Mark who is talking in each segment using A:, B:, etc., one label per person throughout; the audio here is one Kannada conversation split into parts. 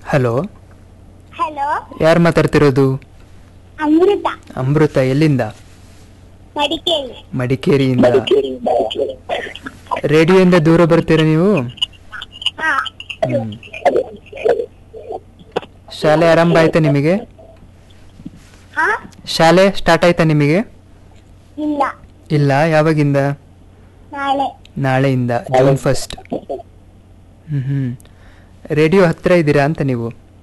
A: ಹಲೋ
B: ಹಲೋ
A: ಯಾರು ಮಾತಾಡ್ತಿರೋದು
B: ಅಮೃತ
A: ಅಮೃತ ಎಲ್ಲಿಂದ
B: ಮಡಿಕೇರಿ
A: ಮಡಿಕೇರಿಯಿಂದ ರೇಡಿಯೋಯಿಂದ ದೂರ ಬರ್ತೀರಾ ನೀವು
B: ಹಾ
A: ಹ್ಮ್. ಶಾಲೆ ಆರಂಭ ಆಯ್ತಾ ನಿಮಗೆ
B: ಹಾ
A: ಶಾಲೆ ಸ್ಟಾರ್ಟ್ ಆಯ್ತಾ ನಿಮಗೆ
B: ಇಲ್ಲ
A: ಇಲ್ಲ ಯಾವಾಗಿಂದ
B: ನಾಳೆ
A: ನಾಳೆಯಿಂದ ಜೂನ್ ಫಸ್ಟ್ ಹ್ಮ್ ಹ್ಮ್ ರೇಡಿಯೋ ಹತ್ರ ಇದ್ದೀರಾ ಅಂತ ನೀವು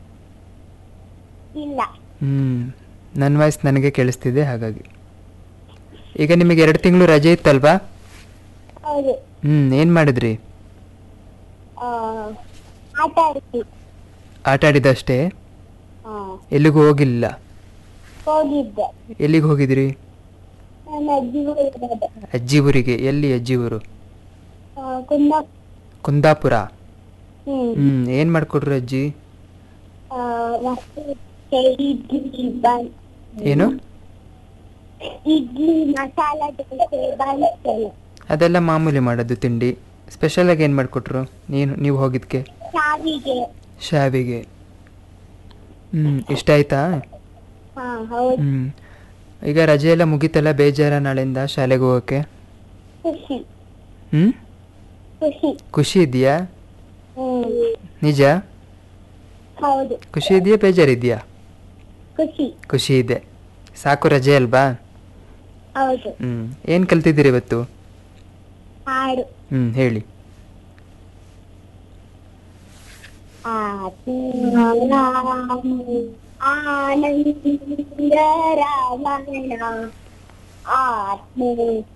B: ಇಲ್ಲ
A: ಹ್ಮ್ ನನ್ನ ವಾಯ್ಸ್ ನನಗೆ ಕೇಳಿಸ್ತಿದೆ ಹಾಗಾಗಿ ಈಗ ನಿಮಗೆ ಎರಡು ತಿಂಗಳು ರಜೆ ಇತ್ತಲ್ವಾ
B: ಹೌದು
A: ಹ್ಮ್ ಏನ್ ಮಾಡಿದ್ರಿ
B: ಆ, ಆಟ ಆಡ್ತಿ
A: ಆಟ ಆಡಿದಷ್ಟೇ
B: ಹಾ
A: ಎಲ್ಲಿಗೂ ಹೋಗಿಲ್ಲ
B: ಹೋಗಿದ್ದೆ
A: ಎಲ್ಲಿಗೆ ಹೋಗಿದ್ರಿ
B: ನನ್ನ ಅಜ್ಜಿ ಊರಿಗೆ
A: ಅಜ್ಜಿ ಊರಿಗೆ ಎಲ್ಲಿ ಅಜ್ಜಿ ಊರು
B: ಕುಂದ
A: ಕುಂದಾಪುರ
B: ಹ್ಮ್
A: ಹ್ಮ್ ಏನ್ ಮಾಡ್ಕೊಟ್ರು ಅಜ್ಜಿ
B: ಆ, ಮತ್ತೆ ಇಡ್ಲಿ ಬನ್
A: ಏನು
B: ಇಡ್ಲಿ ಮಸಾಲ ದೋಸೆ ಬನ್ಸ್
A: ಅದೆಲ್ಲ ಮಾಮೂಲಿ ಮಾಡೋದು ತಿಂಡಿ ಸ್ಪೆಷಲ್ ಆಗಿ ಏನ್ ಮಾಡ್ಕೊಟ್ರು ನೀನು ನೀವು ಹೋಗಿದ್ಕೆ
B: ಸಾವಿಗೆ
A: ಶಾವಿಗೆ ಹ್ಮ್ ಇಷ್ಟ ಆಯ್ತಾ
B: ಹಾ ಹೌದು
A: ಹ್ಮ್ ಈಗ ರಜೆ ಎಲ್ಲ ಮುಗೀತಲ್ಲ ಬೇಜಾರ ನಾಳೆಯಿಂದ ಶಾಲೆಗೆ ಹೋಗೋಕೆ
B: ಖುಷಿ
A: ಹ್ಮ್
B: ಖುಷಿ
A: ಖುಷಿ ಇದೆಯಾ
B: ಹ್ಮ್
A: ನಿಜ
B: ಹೌದು
A: ಖುಷಿ ಇದೆಯಾ ಬೇಜಾರಿದೆಯಾ
B: ಖುಷಿ
A: ಖುಷಿ ಇದೆ ಸಾಕು ರಜೆ ಅಲ್ವಾ
B: ಹೌದು
A: ಹ್ಮ್ ಏನ್ ಕಲ್ತಿದ್ದೀರಿ ಇವತ್ತು
B: ಹಾಡು
A: ಹ್ಮ್ ಹೇಳಿ
B: ಆನಂದ ರಾಮಣ ಆತ್ಮ